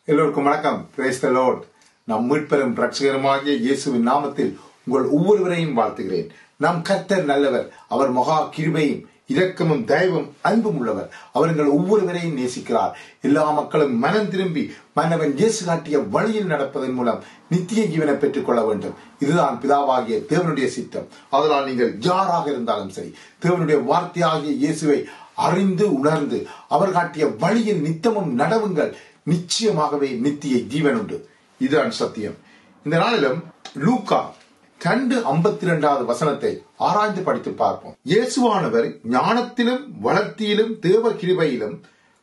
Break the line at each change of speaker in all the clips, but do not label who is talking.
எல்லோருக்கும் வணக்கம் பிரேஸ் த லார்ட் நம் மீட்பெரும் ரட்சகரமாகிய இயேசுவின் நாமத்தில் உங்கள் ஒவ்வொருவரையும் வாழ்த்துகிறேன் நம் கர்த்தர் நல்லவர் அவர் மகா கிருபையும் இரக்கமும் தயவும் அன்பும் உள்ளவர் அவர் எங்கள் ஒவ்வொருவரையும் நேசிக்கிறார் எல்லா மக்களும் மனம் திரும்பி மன்னவன் இயேசு காட்டிய வழியில் நடப்பதன் மூலம் நித்திய ஜீவனை பெற்றுக் கொள்ள வேண்டும் இதுதான் பிதாவாகிய தேவனுடைய சித்தம் அதனால் நீங்கள் யாராக இருந்தாலும் சரி தேவனுடைய வார்த்தையாகிய இயேசுவை அறிந்து உணர்ந்து அவர் காட்டிய வழியில் நித்தமும் நடவுங்கள் நிச்சயமாகவே நித்திய ஜீவன் உண்டு இதுதான் சத்தியம் இந்த நாளிலும் லூக்கா கண்டு ஐம்பத்தி இரண்டாவது வசனத்தை ஆராய்ந்து படித்து பார்ப்போம் இயேசுவானவர் ஞானத்திலும் வளர்த்தியிலும் தேவ கிருபையிலும்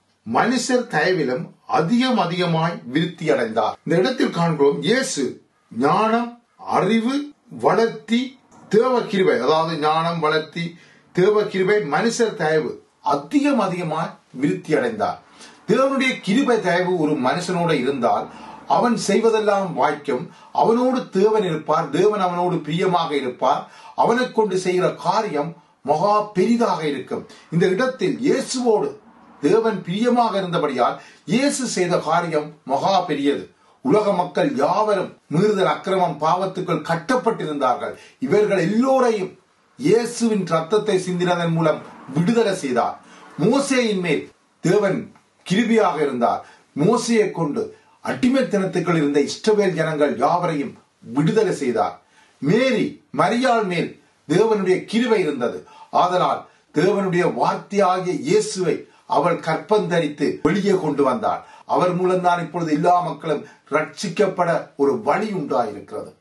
மனுஷர் தயவிலும் அதிகம் அதிகமாய் விருத்தி அடைந்தார் இந்த இடத்தில் காண்கிறோம் இயேசு ஞானம் அறிவு வளர்த்தி தேவ கிருபை அதாவது ஞானம் வளர்த்தி தேவ கிருபை மனுஷர் தயவு அதிகம் அதிகமாய் விருத்தி அடைந்தார் தேவனுடைய கிருபை தயவு ஒரு மனுஷனோட இருந்தால் அவன் செய்வதெல்லாம் வாய்க்கும் அவனோடு தேவன் இருப்பார் தேவன் அவனோடு பிரியமாக இருப்பார் அவனை கொண்டு செய்கிற காரியம் மகா பெரிதாக இருக்கும் இந்த இடத்தில் இயேசுவோடு தேவன் பிரியமாக இருந்தபடியால் இயேசு செய்த காரியம் மகா பெரியது உலக மக்கள் யாவரும் மீறுதல் அக்கிரமம் பாவத்துக்குள் கட்டப்பட்டிருந்தார்கள் இவர்கள் எல்லோரையும் இயேசுவின் ரத்தத்தை சிந்தினதன் மூலம் விடுதலை செய்தார் மோசேயின் மேல் தேவன் கிருபியாக இருந்தார் மோசையை கொண்டு அடிமைத்தனத்துக்குள் இருந்த இஷ்டவேல் ஜனங்கள் யாவரையும் விடுதலை செய்தார் மேரி மரியாள் மேல் தேவனுடைய கிருவை இருந்தது ஆதலால் தேவனுடைய வார்த்தையாகிய இயேசுவை அவள் கற்பந்தரித்து வெளியே கொண்டு வந்தாள் அவர் மூலம்தான் இப்பொழுது எல்லா மக்களும் ரட்சிக்கப்பட ஒரு வழி உண்டாயிருக்கிறது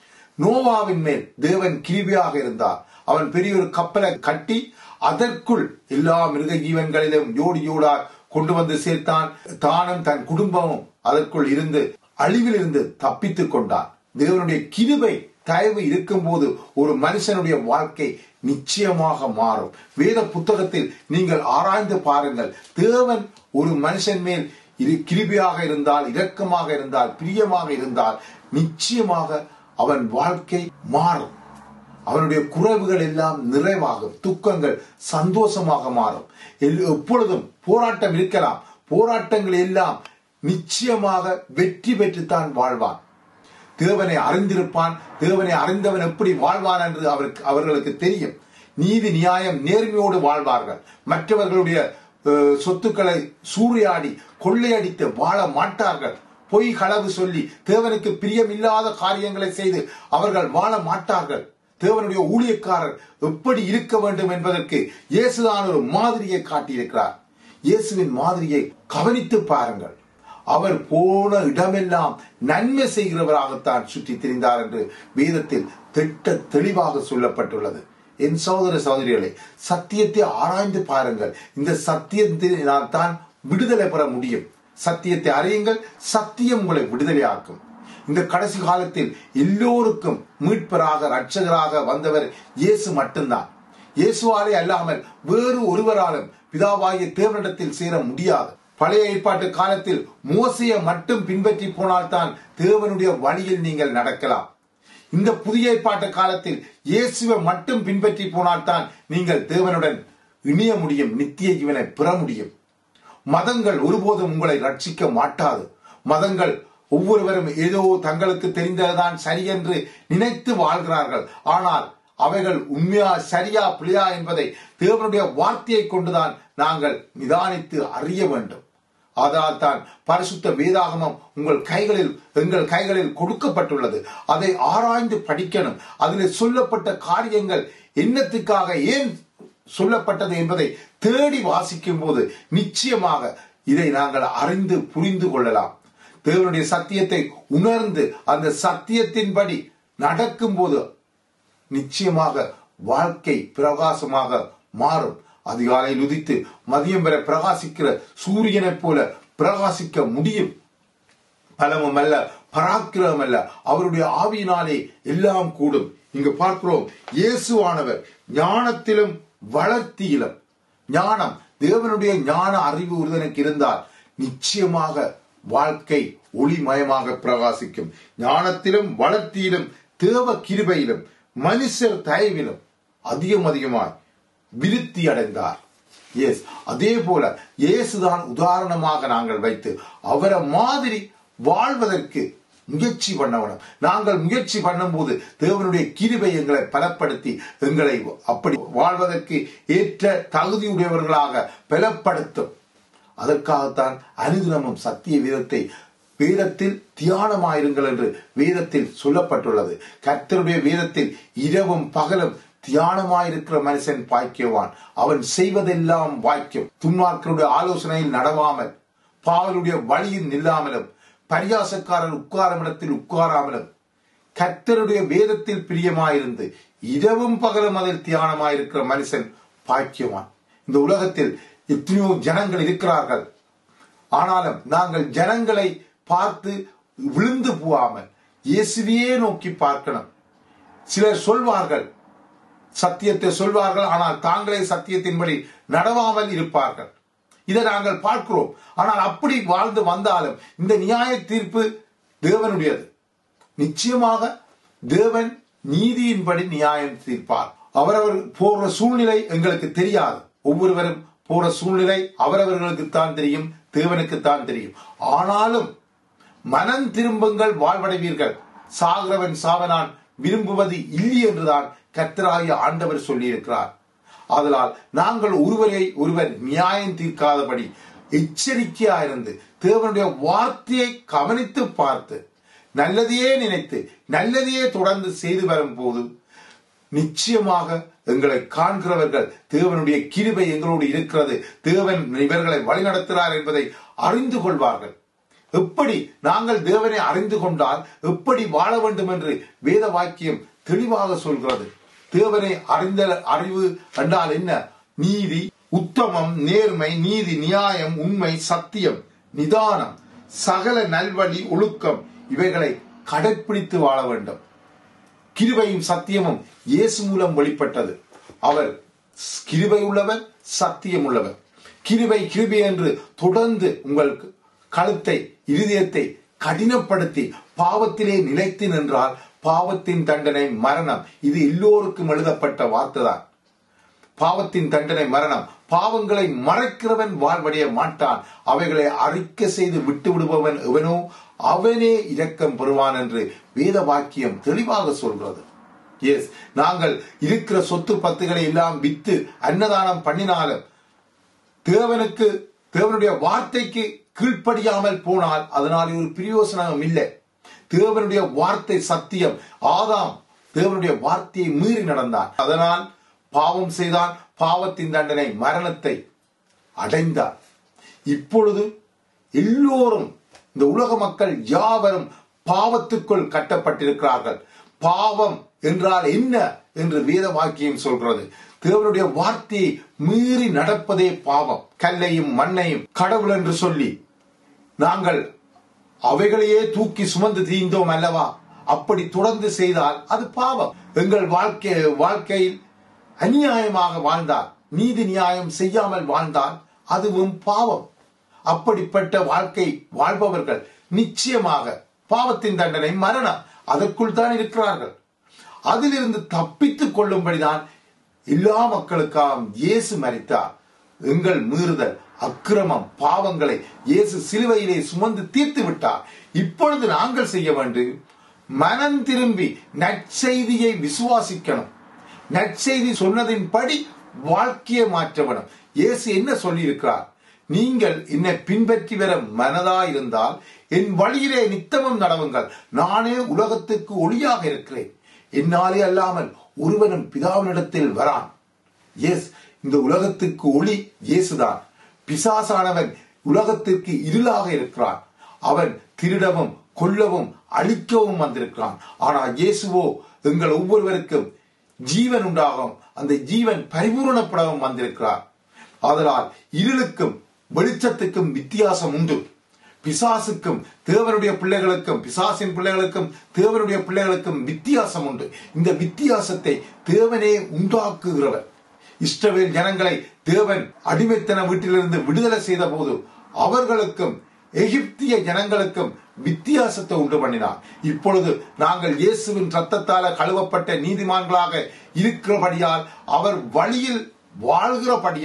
நோவாவின் மேல் தேவன் கிருபியாக இருந்தார் அவன் பெரிய ஒரு கப்பலை கட்டி அதற்குள் எல்லா மிருக ஜீவன்களிலும் ஜோடி ஜோடா கொண்டு வந்து சேர்த்தான் தானும் தன் குடும்பமும் அதற்குள் இருந்து அழிவில் இருந்து தப்பித்துக் கொண்டான் தேவனுடைய கிருபை தயவு இருக்கும் போது ஒரு மனுஷனுடைய வாழ்க்கை நிச்சயமாக மாறும் வேத புத்தகத்தில் நீங்கள் ஆராய்ந்து பாருங்கள் தேவன் ஒரு மனுஷன் மேல் இது கிருபியாக இருந்தால் இரக்கமாக இருந்தால் பிரியமாக இருந்தால் நிச்சயமாக அவன் வாழ்க்கை மாறும் அவனுடைய குறைவுகள் எல்லாம் நிறைவாகும் துக்கங்கள் சந்தோஷமாக மாறும் எப்பொழுதும் போராட்டம் இருக்கலாம் போராட்டங்கள் எல்லாம் நிச்சயமாக வெற்றி பெற்றுத்தான் வாழ்வான் தேவனை அறிந்திருப்பான் தேவனை அறிந்தவன் எப்படி வாழ்வான் என்று அவருக்கு அவர்களுக்கு தெரியும் நீதி நியாயம் நேர்மையோடு வாழ்வார்கள் மற்றவர்களுடைய சொத்துக்களை சூறையாடி கொள்ளையடித்து வாழ மாட்டார்கள் பொய் களவு சொல்லி தேவனுக்கு பிரியமில்லாத காரியங்களை செய்து அவர்கள் வாழ மாட்டார்கள் தேவனுடைய ஊழியக்காரர் எப்படி இருக்க வேண்டும் என்பதற்கு இயேசுதான் ஒரு மாதிரியை காட்டியிருக்கிறார் இயேசுவின் மாதிரியை கவனித்து பாருங்கள் அவர் போன இடமெல்லாம் நன்மை செய்கிறவராகத்தான் சுற்றி திரிந்தார் என்று வேதத்தில் திட்ட தெளிவாக சொல்லப்பட்டுள்ளது என் சகோதர சகோதரிகளை சத்தியத்தை ஆராய்ந்து பாருங்கள் இந்த சத்தியத்தினால் தான் விடுதலை பெற முடியும் சத்தியத்தை அறியுங்கள் சத்தியம் உங்களை விடுதலையாக்கும் இந்த கடைசி காலத்தில் எல்லோருக்கும் மீட்பராக ரட்சகராக வந்தவர் இயேசு மட்டும்தான் இயேசுவாலே அல்லாமல் வேறு ஒருவராலும் பிதாவாகிய தேவனிடத்தில் சேர முடியாது பழைய ஏற்பாட்டு காலத்தில் மோசையை மட்டும் பின்பற்றி போனால்தான் தேவனுடைய வழியில் நீங்கள் நடக்கலாம் இந்த புதிய ஏற்பாட்டு காலத்தில் இயேசுவை மட்டும் பின்பற்றி போனால்தான் நீங்கள் தேவனுடன் இணைய முடியும் நித்திய ஜீவனை பெற முடியும் மதங்கள் ஒருபோதும் உங்களை ரட்சிக்க மாட்டாது மதங்கள் ஒவ்வொருவரும் ஏதோ தங்களுக்கு தெரிந்ததுதான் சரி என்று நினைத்து வாழ்கிறார்கள் ஆனால் அவைகள் உண்மையா சரியா பிழையா என்பதை தேவனுடைய வார்த்தையை கொண்டுதான் நாங்கள் நிதானித்து அறிய வேண்டும் அதனால் தான் பரிசுத்த வேதாகமம் உங்கள் கைகளில் எங்கள் கைகளில் கொடுக்கப்பட்டுள்ளது அதை ஆராய்ந்து படிக்கணும் அதில் சொல்லப்பட்ட காரியங்கள் என்னத்துக்காக ஏன் சொல்லப்பட்டது என்பதை தேடி வாசிக்கும் போது நிச்சயமாக இதை நாங்கள் அறிந்து புரிந்து கொள்ளலாம் தேவனுடைய சத்தியத்தை உணர்ந்து அந்த சத்தியத்தின்படி நடக்கும் போது நிச்சயமாக வாழ்க்கை பிரகாசமாக மாறும் அதிகாலையில் உதித்து மதியம் வரை பிரகாசிக்கிற சூரியனைப் போல பிரகாசிக்க முடியும் பலமும் அல்ல பராக்கிரமம் அல்ல அவருடைய ஆவியினாலே எல்லாம் கூடும் இங்கு பார்க்கிறோம் இயேசுவானவர் ஞானத்திலும் வளர்த்தியிலும் ஞானம் தேவனுடைய ஞான அறிவு ஒருவனுக்கு இருந்தால் நிச்சயமாக வாழ்க்கை ஒளிமயமாக பிரகாசிக்கும் ஞானத்திலும் வளர்த்தியிலும் தேவ கிருபையிலும் மனுஷர் தயவிலும் அதிகம் அதிகமாய் விருத்தி அடைந்தார் எஸ் அதே போல இயேசுதான் உதாரணமாக நாங்கள் வைத்து அவரை மாதிரி வாழ்வதற்கு முயற்சி பண்ணவனும் நாங்கள் முயற்சி பண்ணும்போது தேவனுடைய கிருபை எங்களை பலப்படுத்தி எங்களை அப்படி வாழ்வதற்கு ஏற்ற தகுதியுடையவர்களாக பலப்படுத்தும் அதற்காகத்தான் அனுதினமும் சத்திய வேதத்தை வேதத்தில் தியானமாயிருங்கள் என்று வேதத்தில் சொல்லப்பட்டுள்ளது கர்த்தருடைய வேதத்தில் இரவும் பகலும் தியானமாயிருக்கிற மனுஷன் பாய்க்குவான் அவன் செய்வதெல்லாம் வாய்க்கும் துன்மார்களுடைய ஆலோசனையில் நடவாமல் பாவலுடைய வழியில் நில்லாமலும் பரியாசக்காரர் உட்காரும் இடத்தில் உட்காராமலும் கர்த்தருடைய வேதத்தில் பிரியமாயிருந்து இரவும் பகலும் அதில் தியானமாயிருக்கிற மனுஷன் பாக்கியவான் இந்த உலகத்தில் எத்தனையோ ஜனங்கள் இருக்கிறார்கள் ஆனாலும் நாங்கள் ஜனங்களை பார்த்து விழுந்து போகாமல் இயேசுவையே நோக்கி பார்க்கணும் சிலர் சொல்வார்கள் சத்தியத்தை சொல்வார்கள் ஆனால் தாங்களே சத்தியத்தின்படி நடவாமல் இருப்பார்கள் இதை நாங்கள் பார்க்கிறோம் ஆனால் அப்படி வாழ்ந்து வந்தாலும் இந்த நியாய தீர்ப்பு தேவனுடையது நிச்சயமாக தேவன் நீதியின்படி நியாயம் தீர்ப்பார் அவரவர் போற சூழ்நிலை எங்களுக்கு தெரியாது ஒவ்வொருவரும் போற சூழ்நிலை அவரவர்களுக்கு தான் தெரியும் தேவனுக்கு தான் தெரியும் ஆனாலும் மனம் திரும்புங்கள் வாழ்வடைவீர்கள் சாகிறவன் சாவனான் விரும்புவது இல்லை என்றுதான் கர்த்தராகிய ஆண்டவர் சொல்லியிருக்கிறார் ஆதலால் நாங்கள் ஒருவரை ஒருவர் நியாயம் தீர்க்காதபடி எச்சரிக்கையா இருந்து தேவனுடைய வார்த்தையை கவனித்து பார்த்து நல்லதையே நினைத்து நல்லதையே தொடர்ந்து செய்து வரும் போது நிச்சயமாக எங்களை காண்கிறவர்கள் தேவனுடைய கிருபை எங்களோடு இருக்கிறது தேவன் இவர்களை வழிநடத்துகிறார் என்பதை அறிந்து கொள்வார்கள் எப்படி நாங்கள் தேவனை அறிந்து கொண்டால் எப்படி வாழ வேண்டும் என்று வேத வாக்கியம் தெளிவாக சொல்கிறது தேவனை அறிந்த அறிவு என்றால் என்ன நீதி உத்தமம் நேர்மை நீதி நியாயம் உண்மை சத்தியம் நிதானம் சகல நல்வழி ஒழுக்கம் இவைகளை கடைப்பிடித்து வாழ வேண்டும் கிருபையும் சத்தியமும் இயேசு மூலம் வெளிப்பட்டது அவர் கிருபை உள்ளவர் சத்தியம் உள்ளவர் கிருபை கிருபை என்று தொடர்ந்து உங்கள் கழுத்தை இருதயத்தை கடினப்படுத்தி பாவத்திலே நிலைத்து நின்றால் பாவத்தின் தண்டனை மரணம் இது எல்லோருக்கும் எழுதப்பட்ட வார்த்தைதான் பாவத்தின் தண்டனை மரணம் பாவங்களை மறைக்கிறவன் வாழ்வடைய மாட்டான் அவைகளை அறிக்கை செய்து விட்டு விடுபவன் எவனோ அவனே இரக்கம் பெறுவான் என்று வேத வாக்கியம் தெளிவாக சொல்கிறது எஸ் நாங்கள் இருக்கிற சொத்து பத்துகளை எல்லாம் வித்து அன்னதானம் பண்ணினாலும் தேவனுக்கு தேவனுடைய வார்த்தைக்கு கீழ்ப்படியாமல் போனால் அதனால் ஒரு பிரயோசனம் இல்லை தேவனுடைய வார்த்தை சத்தியம் ஆதாம் தேவனுடைய வார்த்தையை மீறி நடந்தான் அதனால் பாவம் செய்தான் பாவத்தின் தண்டனை மரணத்தை அடைந்தார் இப்பொழுது எல்லோரும் இந்த உலக மக்கள் யாவரும் பாவத்துக்குள் கட்டப்பட்டிருக்கிறார்கள் பாவம் என்றால் என்ன என்று வேத வாக்கியம் சொல்கிறது தேவனுடைய வார்த்தையை மீறி நடப்பதே பாவம் கல்லையும் மண்ணையும் கடவுள் என்று சொல்லி நாங்கள் அவைகளையே தூக்கி சுமந்து தீந்தோம் அல்லவா அப்படி தொடர்ந்து செய்தால் அது பாவம் எங்கள் வாழ்க்கை வாழ்க்கையில் அநியாயமாக வாழ்ந்தால் நீதி நியாயம் செய்யாமல் வாழ்ந்தால் அதுவும் பாவம் அப்படிப்பட்ட வாழ்க்கை வாழ்பவர்கள் நிச்சயமாக பாவத்தின் தண்டனை மரணம் அதற்குள் தான் இருக்கிறார்கள் அதிலிருந்து தப்பித்துக் கொள்ளும்படிதான் எல்லா மக்களுக்காகவும் இயேசு மறித்தார் எங்கள் மீறுதல் அக்கிரமம் பாவங்களை இயேசு சிலுவையிலே சுமந்து தீர்த்து விட்டார் இப்பொழுது நாங்கள் செய்ய வேண்டும் மனம் திரும்பி நற்செய்தியை விசுவாசிக்கணும் நற்செய்தி சொன்னதின்படி வாழ்க்கையை மாற்ற வேணும் இயேசு என்ன சொல்லி இருக்கிறார் நீங்கள் என்னை பின்பற்றி வர மனதாயிருந்தால் என் வழியிலே நித்தமும் நடவுங்கள் நானே உலகத்துக்கு ஒளியாக இருக்கிறேன் என்னாலே அல்லாமல் ஒருவனும் பிதாவினிடத்தில் வரான் எஸ் இந்த உலகத்துக்கு ஒளி இயேசுதான் பிசாசானவன் உலகத்திற்கு இருளாக இருக்கிறான் அவன் திருடவும் கொல்லவும் அழிக்கவும் வந்திருக்கிறான் ஆனால் இயேசுவோ எங்கள் ஒவ்வொருவருக்கும் ஜீவன் உண்டாகும் அந்த ஜீவன் பரிபூரணப்படவும் வந்திருக்கிறார் ஆதலால் இருளுக்கும் வெளிச்சத்துக்கும் வித்தியாசம் உண்டு பிசாசுக்கும் தேவனுடைய பிள்ளைகளுக்கும் பிசாசின் பிள்ளைகளுக்கும் தேவனுடைய பிள்ளைகளுக்கும் வித்தியாசம் உண்டு இந்த வித்தியாசத்தை தேவனே உண்டாக்குகிறவர் இஸ்ரவேல் ஜனங்களை தேவன் அடிமைத்தன வீட்டிலிருந்து விடுதலை செய்த போது அவர்களுக்கும் எகிப்திய ஜனங்களுக்கும் வித்தியாசத்தை உண்டு பண்ணினார் இப்பொழுது நாங்கள் இயேசுவின் ரத்தத்தால கழுவப்பட்ட நீதிமான்களாக இருக்கிறபடியால் அவர் வழியில் வாழ்கிறபடியால்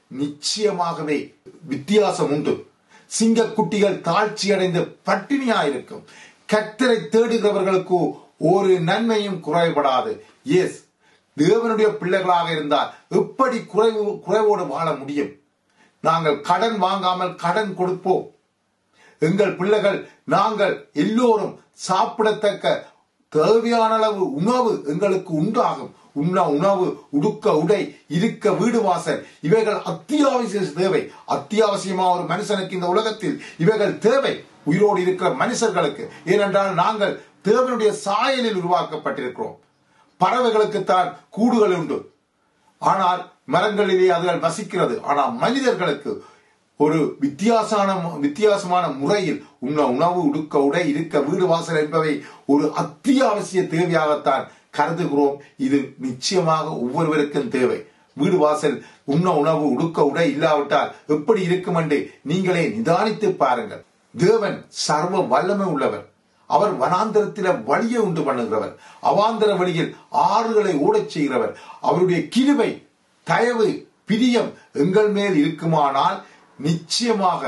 நிச்சயமாகவே வித்தியாசம் உண்டு சிங்கக்குட்டிகள் தாழ்ச்சி அடைந்து பட்டினியாயிருக்கும் கத்தரை தேடுகிறவர்களுக்கு ஒரு நன்மையும் குறைபடாது எஸ் தேவனுடைய பிள்ளைகளாக இருந்தால் எப்படி குறைவு குறைவோடு வாழ முடியும் நாங்கள் கடன் வாங்காமல் கடன் கொடுப்போம் எங்கள் பிள்ளைகள் நாங்கள் எல்லோரும் சாப்பிடத்தக்க தேவையான அளவு உணவு எங்களுக்கு உண்டாகும் உண்ண உணவு உடுக்க உடை இருக்க வீடு வாசல் இவைகள் அத்தியாவசிய தேவை அத்தியாவசியமா ஒரு மனுஷனுக்கு இந்த உலகத்தில் இவைகள் தேவை உயிரோடு இருக்கிற மனுஷர்களுக்கு ஏனென்றால் நாங்கள் தேவனுடைய சாயலில் உருவாக்கப்பட்டிருக்கிறோம் பறவைகளுக்குத்தான் கூடுகள் உண்டு ஆனால் மரங்களிலே அதுகள் வசிக்கிறது ஆனால் மனிதர்களுக்கு ஒரு வித்தியாசமான வித்தியாசமான முறையில் உண்ண உணவு உடுக்க உடை இருக்க வீடு வாசல் என்பவை ஒரு அத்தியாவசிய தேவையாகத்தான் கருதுகிறோம் இது நிச்சயமாக ஒவ்வொருவருக்கும் தேவை வீடு வாசல் உண்ண உணவு உடுக்க உடை இல்லாவிட்டால் எப்படி இருக்கும் என்று நீங்களே நிதானித்து பாருங்கள் தேவன் சர்வ வல்லமை உள்ளவர் அவர் வனாந்தரத்தில வழியை உண்டு பண்ணுகிறவர் அவாந்தர வழியில் ஆறுகளை ஓடச் செய்கிறவர் அவருடைய கிருபை தயவு பிரியம் எங்கள் மேல் இருக்குமானால் நிச்சயமாக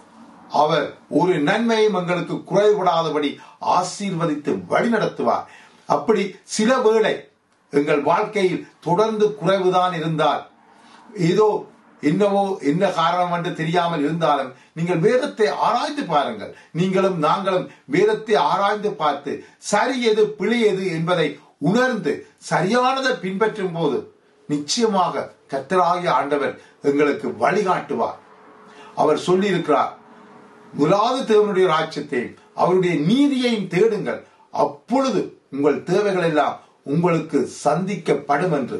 அவர் ஒரு நன்மையும் எங்களுக்கு குறைபடாதபடி ஆசீர்வதித்து வழிநடத்துவார் அப்படி சில வேளை எங்கள் வாழ்க்கையில் தொடர்ந்து குறைவுதான் இருந்தால் ஏதோ என்னவோ என்ன காரணம் என்று தெரியாமல் இருந்தாலும் நீங்கள் வேதத்தை ஆராய்ந்து பாருங்கள் நீங்களும் நாங்களும் வேதத்தை ஆராய்ந்து பார்த்து சரி எது பிழை எது என்பதை உணர்ந்து சரியானதை பின்பற்றும் போது நிச்சயமாக கத்தராகிய ஆண்டவர் எங்களுக்கு வழிகாட்டுவார் அவர் சொல்லி இருக்கிறார் முதலாவது தேவனுடைய ராஜ்யத்தையும் அவருடைய நீதியையும் தேடுங்கள் அப்பொழுது உங்கள் தேவைகள் எல்லாம் உங்களுக்கு சந்திக்கப்படும் என்று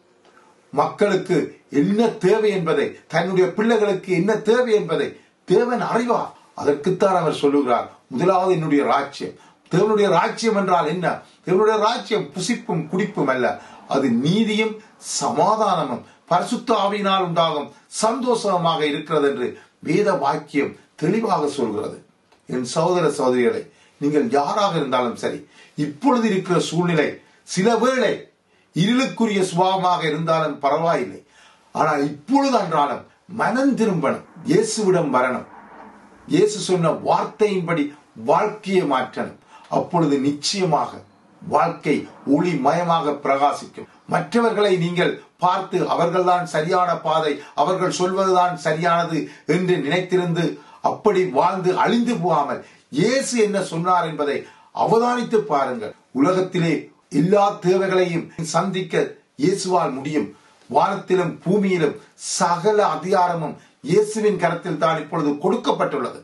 மக்களுக்கு என்ன தேவை என்பதை தன்னுடைய பிள்ளைகளுக்கு என்ன தேவை என்பதை தேவன் அறிவார் அதற்குத்தான் அவர் சொல்லுகிறார் முதலாவது என்னுடைய ராஜ்யம் தேவனுடைய ராஜ்யம் என்றால் என்ன தேவனுடைய ராஜ்யம் புசிப்பும் குடிப்பும் அல்ல அது நீதியும் சமாதானமும் பரிசுத்த ஆவியினால் உண்டாகும் சந்தோஷமாக இருக்கிறது என்று வேத வாக்கியம் தெளிவாக சொல்கிறது என் சகோதர சகோதரிகளை நீங்கள் யாராக இருந்தாலும் சரி இப்பொழுது இருக்கிற சூழ்நிலை சில வேளை இருளுக்குரிய சுபாவமாக இருந்தாலும் பரவாயில்லை ஆனால் இப்பொழுது அன்றாலும் மனம் திரும்பணும் இயேசுவிடம் வரணும் இயேசு சொன்ன வார்த்தையின்படி வாழ்க்கையை மாற்றணும் அப்பொழுது நிச்சயமாக வாழ்க்கை ஒளி மயமாக பிரகாசிக்கும் மற்றவர்களை நீங்கள் பார்த்து அவர்கள்தான் சரியான பாதை அவர்கள் சொல்வதுதான் சரியானது என்று நினைத்திருந்து அப்படி வாழ்ந்து அழிந்து போகாமல் இயேசு என்ன சொன்னார் என்பதை அவதானித்து பாருங்கள் உலகத்திலே எல்லா தேவைகளையும் சந்திக்க இயேசுவால் முடியும் வானத்திலும் பூமியிலும் சகல அதிகாரமும் இயேசுவின் கரத்தில் தான் இப்பொழுது கொடுக்கப்பட்டுள்ளது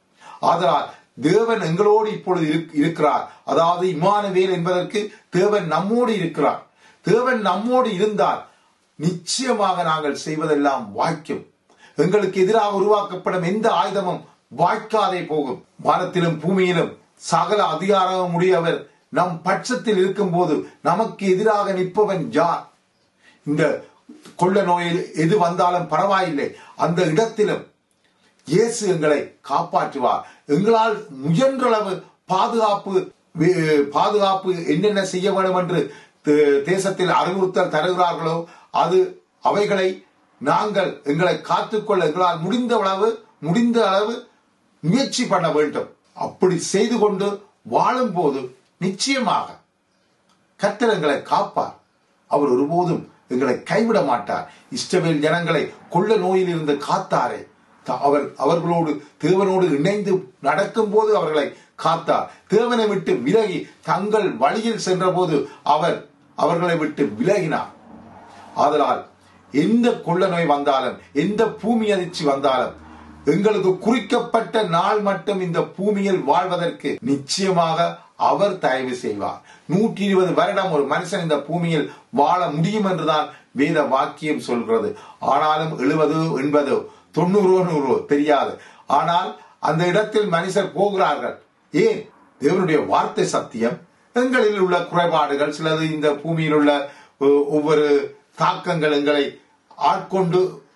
ஆதலால் தேவன் எங்களோடு இப்பொழுது இருக்கிறார் அதாவது இமானுவேல் என்பதற்கு தேவன் நம்மோடு இருக்கிறார் தேவன் நம்மோடு இருந்தால் நிச்சயமாக நாங்கள் செய்வதெல்லாம் வாய்க்கும் எங்களுக்கு எதிராக உருவாக்கப்படும் எந்த ஆயுதமும் வாய்க்காதே போகும் வானத்திலும் பூமியிலும் சகல அதிகாரமும் உடையவர் நம் பட்சத்தில் இருக்கும் போது நமக்கு எதிராக நிற்பவன் யார் இந்த கொள்ள நோயில் எது வந்தாலும் பரவாயில்லை அந்த இடத்திலும் இயேசு எங்களை காப்பாற்றுவார் எங்களால் முயன்றளவு பாதுகாப்பு பாதுகாப்பு என்னென்ன செய்ய வேண்டும் என்று தேசத்தில் அறிவுறுத்தல் தருகிறார்களோ அது அவைகளை நாங்கள் எங்களை காத்துக்கொள்ள எங்களால் முடிந்த அளவு முடிந்த அளவு முயற்சி பண்ண வேண்டும் அப்படி செய்து கொண்டு வாழும் போது நிச்சயமாக கர்த்தர் எங்களை காப்பார் அவர் ஒருபோதும் எங்களை கைவிட மாட்டார் இஷ்டவேல் ஜனங்களை கொள்ள நோயில் இருந்து காத்தாரே அவர் அவர்களோடு தேவனோடு இணைந்து நடக்கும் போது அவர்களை காத்தார் தேவனை விட்டு விலகி தங்கள் வழியில் சென்ற போது அவர் அவர்களை விட்டு விலகினார் ஆதலால் எந்த கொள்ள நோய் வந்தாலும் எந்த பூமி அதிர்ச்சி வந்தாலும் எங்களுக்கு குறிக்கப்பட்ட நாள் மட்டும் இந்த பூமியில் வாழ்வதற்கு நிச்சயமாக அவர் தயவு செய்வார் நூற்றி இருபது வருடம் ஒரு மனுஷன் இந்த பூமியில் வாழ முடியும் என்றுதான் வேத வாக்கியம் சொல்கிறது ஆனாலும் எழுபது எண்பதோ தொண்ணூறோ நூறோ தெரியாது ஆனால் அந்த இடத்தில் மனுஷர் போகிறார்கள் ஏன் தேவனுடைய வார்த்தை சத்தியம் எங்களில் உள்ள குறைபாடுகள் சிலது இந்த பூமியில் உள்ள ஒவ்வொரு தாக்கங்கள் எங்களை ஆட்கொண்டு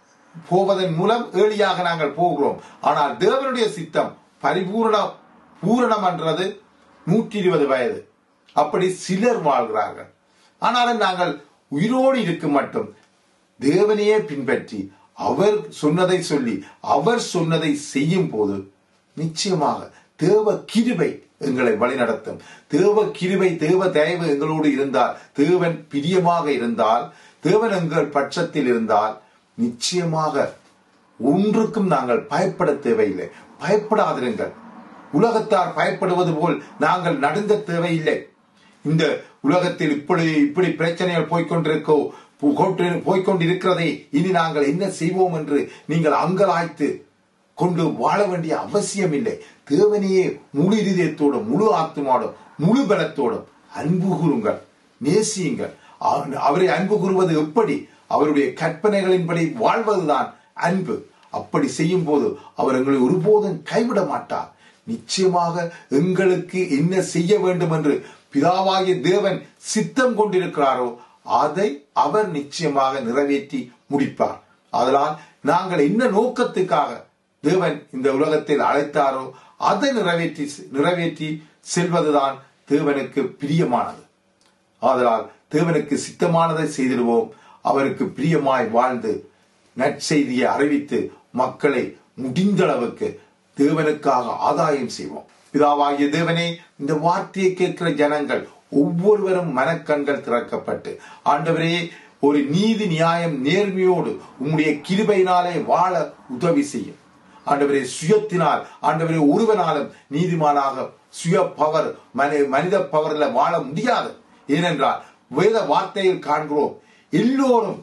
போவதன் மூலம் ஏழியாக நாங்கள் போகிறோம் ஆனால் தேவனுடைய சித்தம் பரிபூர்ண பூரணம் என்றது நூற்றி இருபது வயது அப்படி சிலர் வாழ்கிறார்கள் ஆனாலும் நாங்கள் உயிரோடு இருக்கும் மட்டும் தேவனையே பின்பற்றி அவர் சொன்னதை சொல்லி அவர் சொன்னதை செய்யும் போது நிச்சயமாக தேவ கிருபை எங்களை வழிநடத்தும் தேவ கிருபை தேவ தயவு எங்களோடு இருந்தால் தேவன் பிரியமாக இருந்தால் தேவன் எங்கள் பட்சத்தில் இருந்தால் நிச்சயமாக ஒன்றுக்கும் நாங்கள் பயப்பட தேவையில்லை பயப்படாதிருங்கள் உலகத்தார் பயப்படுவது போல் நாங்கள் நடுங்க தேவையில்லை இந்த உலகத்தில் இப்படி இப்படி பிரச்சனைகள் போய்கொண்டிருக்கோ போய்கொண்டிருக்கிறதை இனி நாங்கள் என்ன செய்வோம் என்று நீங்கள் அங்கலாய்த்து கொண்டு வாழ வேண்டிய அவசியம் இல்லை தேவனையே முழு இதயத்தோடும் முழு ஆத்மாவோடும் முழு பலத்தோடும் அன்பு கூறுங்கள் நேசியுங்கள் அவரை அன்பு கூறுவது எப்படி அவருடைய கற்பனைகளின்படி வாழ்வதுதான் அன்பு அப்படி செய்யும் போது அவர் எங்களை ஒருபோதும் கைவிட மாட்டார் நிச்சயமாக எங்களுக்கு என்ன செய்ய வேண்டும் என்று பிதாவாகிய தேவன் சித்தம் கொண்டிருக்கிறாரோ அதை அவர் நிச்சயமாக நிறைவேற்றி முடிப்பார் அதனால் நாங்கள் என்ன நோக்கத்துக்காக தேவன் இந்த உலகத்தில் அழைத்தாரோ அதை நிறைவேற்றி நிறைவேற்றி செல்வதுதான் தேவனுக்கு பிரியமானது ஆதலால் தேவனுக்கு சித்தமானதை செய்திடுவோம் அவருக்கு பிரியமாய் வாழ்ந்து நற்செய்தியை அறிவித்து மக்களை முடிந்த அளவுக்கு தேவனுக்காக ஆதாயம் செய்வோம் பிதாவாகிய தேவனே இந்த வார்த்தையை கேட்கிற ஜனங்கள் ஒவ்வொருவரும் மனக்கண்கள் திறக்கப்பட்டு ஆண்டவரே ஒரு நீதி நியாயம் நேர்மையோடு உம்முடைய கிருபையினாலே வாழ உதவி செய்யும் ஆண்டவரே சுயத்தினால் ஆண்டவரே ஒருவனாலும் நீதிமானாக சுய பவர் மனித பவர்ல வாழ முடியாது ஏனென்றால் வேத வார்த்தையில் காண்கிறோம் எல்லோரும்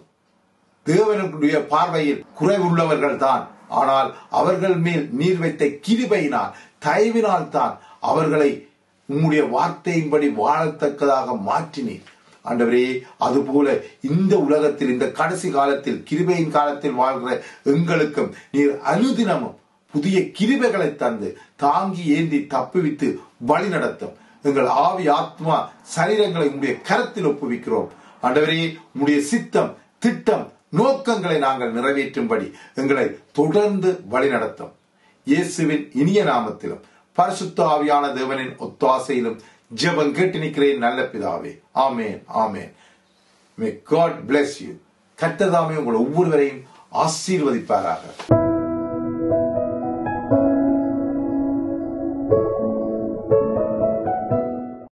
தேவனுடைய பார்வையில் குறைவுள்ளவர்கள் தான் ஆனால் அவர்கள் மேல் நீர் வைத்த கிருபையினால் தயவினால் தான் அவர்களை உம்முடைய வார்த்தையின்படி வாழத்தக்கதாக மாற்றினீர் ஆண்டவரே அதுபோல இந்த உலகத்தில் இந்த கடைசி காலத்தில் கிருபையின் காலத்தில் வாழ்கிற எங்களுக்கும் நீர் அனுதினமும் புதிய கிருபைகளை தந்து தாங்கி ஏந்தி தப்புவித்து வழி நடத்தும் எங்கள் ஆவி ஆத்மா சரீரங்களை உங்களுடைய கரத்தில் ஒப்புவிக்கிறோம் ஆண்டவரே உங்களுடைய சித்தம் திட்டம் நோக்கங்களை நாங்கள் நிறைவேற்றும்படி எங்களை தொடர்ந்து வழி நடத்தும் இயேசுவின் இனிய நாமத்திலும் பரிசுத்த ஆவியான தேவனின் ஒத்தாசையிலும் ஜெபம் கேட்டு நிற்கிறேன் நல்ல பிதாவே amen amen may God bless you கட்டதாமே உங்கள் ஒவ்வொருவரையும் ஆசீர்வதிப்பாராக